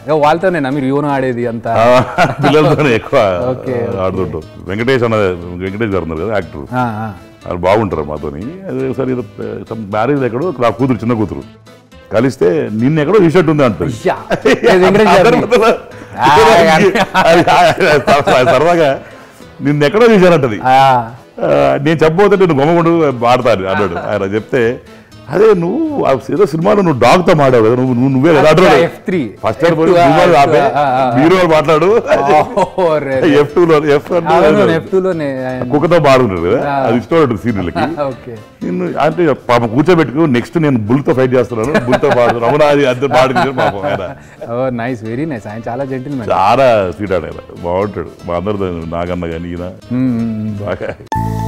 ఇక వాళ్ళతోనేనా మీరు యోనో ఆడేది అంతా ఆ, పిల్లలతోనే ఎక్కువ Okay, ఆడుతుంటాం వెంకటేష్ అన్న వెంకటేష్ గారు ఉన్నారు కదా యాక్టర్ ఆ, ఆ. వాళ్ళు బాగుంటారు మాతోని అదే సరే ఏదో మ్యారేజ్ ఎక్కడో నా కూతురు చిన్న కూతురు కలిస్తే నిన్న ఎక్కడో ఈ షర్ట్ ఉంది అంటుంది యా. ఏ వెంకటేష్ గారిని? అది సరదాగా నిన్న ఎక్కడో చూశానంటది ఆ, ఆ, నేను చెప్పబోతే నేను బొమ్మగుండు ఆడతాను అన్నాడు ఆయన చెప్తే అదే నువ్వు ఆ ఏదో సినిమాలో నువ్వు డాగ్ తో మాడావు కదా నువ్వు నువ్వు నువ్వే కదా అంటున్నాడు F3. ఫస్ట్ ఇయర్ F2, ఆ, ఆపే ఆ, ఆ. మీరు మాట్లాడు ఓ, రే, రే. ఎఫ్ టూ లో ఎఫ్ అవును, F2 లోనే ఆయన. కుక్కతో బాడుకుంటాడు కదా అది ఇష్టం ఉంటుంది సీరియల్కి ఓకే నిన్ను అంటే పాపం కూర్చోబెట్టుకు నెక్స్ట్ నేను బుల్తో ఫైట్ చేస్తున్నాను బుల్తో పాడు రమణ అది అంత పాడు పాపం ఆయన ఓ నైస్ వెరీ నైస్ ఆయన చాలా జెంటిల్ మ్యాన్ చాలా స్వీట్ ఆడ బాగుంటాడు మా అందరితో నాగన్న కానీ ఈయన బాగా